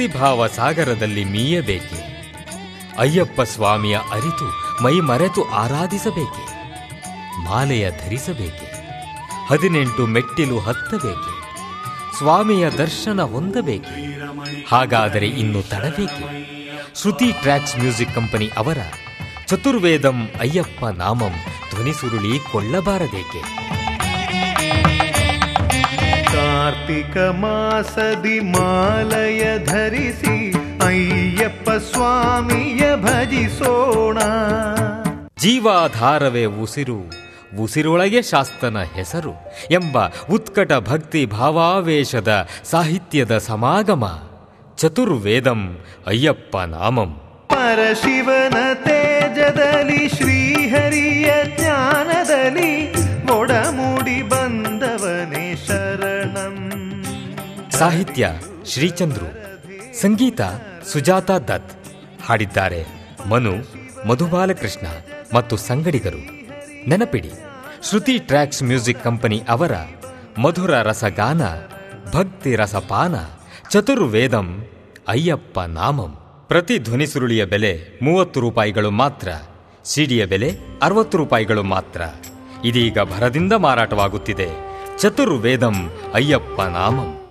ಭಕ್ತಿಭಾವ ಸಾಗರದಲ್ಲಿ ಮೀಯಬೇಕೆ ಅಯ್ಯಪ್ಪ ಸ್ವಾಮಿಯ ಅರಿತು ಮೈ ಮರೆತು ಆರಾಧಿಸಬೇಕೆ ಮಾಲೆಯ ಧರಿಸಬೇಕೆ ಹದಿನೆಂಟು ಮೆಟ್ಟಿಲು ಹತ್ತಬೇಕೆ ಸ್ವಾಮಿಯ ದರ್ಶನ ಹೊಂದಬೇಕೆ ಹಾಗಾದರೆ ಇನ್ನು ತಡಬೇಕೆ ಶ್ರುತಿ ಟ್ರ್ಯಾಕ್ಸ್ ಮ್ಯೂಸಿಕ್ ಕಂಪನಿ ಅವರ ಚತುರ್ವೇದಂ ಅಯ್ಯಪ್ಪ ನಾಮಂ ಧ್ವನಿಸುರುಳಿ ಕೊಳ್ಳಬಾರದೇಕೆ ಕಾರ್ತಿಕ ಮಾಸದಿ ಮಾಲಯ ಧರಿಸಿ ಅಯ್ಯಪ್ಪ ಸ್ವಾಮಿಯ ಭಜಿಸೋಣ ಜೀವಾಧಾರವೇ ಉಸಿರು ಉಸಿರೊಳಗೆ ಶಾಸ್ತನ ಹೆಸರು ಎಂಬ ಉತ್ಕಟ ಭಕ್ತಿ ಭಾವಾವೇಶದ ಸಾಹಿತ್ಯದ ಸಮಾಗಮ ಚತುರ್ವೇದಂ ಅಯ್ಯಪ್ಪ ನಾಮಂ ಪರಶಿವನ ತೇಜದಲ್ಲಿ ಶ್ರೀಹರಿಯ ಜ್ಞಾನದಲ್ಲಿ ಮೊಡಮೂಡಿ ಬಂದವನೇ ಶರಣಂ ಸಾಹಿತ್ಯ ಶ್ರೀಚಂದ್ರು ಸಂಗೀತ ಸುಜಾತ ದತ್ ಹಾಡಿದ್ದಾರೆ ಮನು ಮಧುಬಾಲಕೃಷ್ಣ ಮತ್ತು ಸಂಗಡಿಗರು ನೆನಪಿಡಿ ಶ್ರುತಿ ಟ್ರ್ಯಾಕ್ಸ್ ಮ್ಯೂಸಿಕ್ ಕಂಪನಿ ಅವರ ಮಧುರ ರಸಗಾನ ಭಕ್ತಿ ರಸಪಾನ ಚತುರ್ವೇದಂ ಅಯ್ಯಪ್ಪ ನಾಮಂ ಪ್ರತಿ ಧ್ವನಿಸುರುಳಿಯ ಬೆಲೆ ಮೂವತ್ತು ರೂಪಾಯಿಗಳು ಮಾತ್ರ ಸಿಡಿಯ ಬೆಲೆ ಅರವತ್ತು ರೂಪಾಯಿಗಳು ಮಾತ್ರ ಇದೀಗ ಭರದಿಂದ ಮಾರಾಟವಾಗುತ್ತಿದೆ ಚತುರ್ವೇದಂ ಅಯ್ಯಪ್ಪ ನಾಮಂ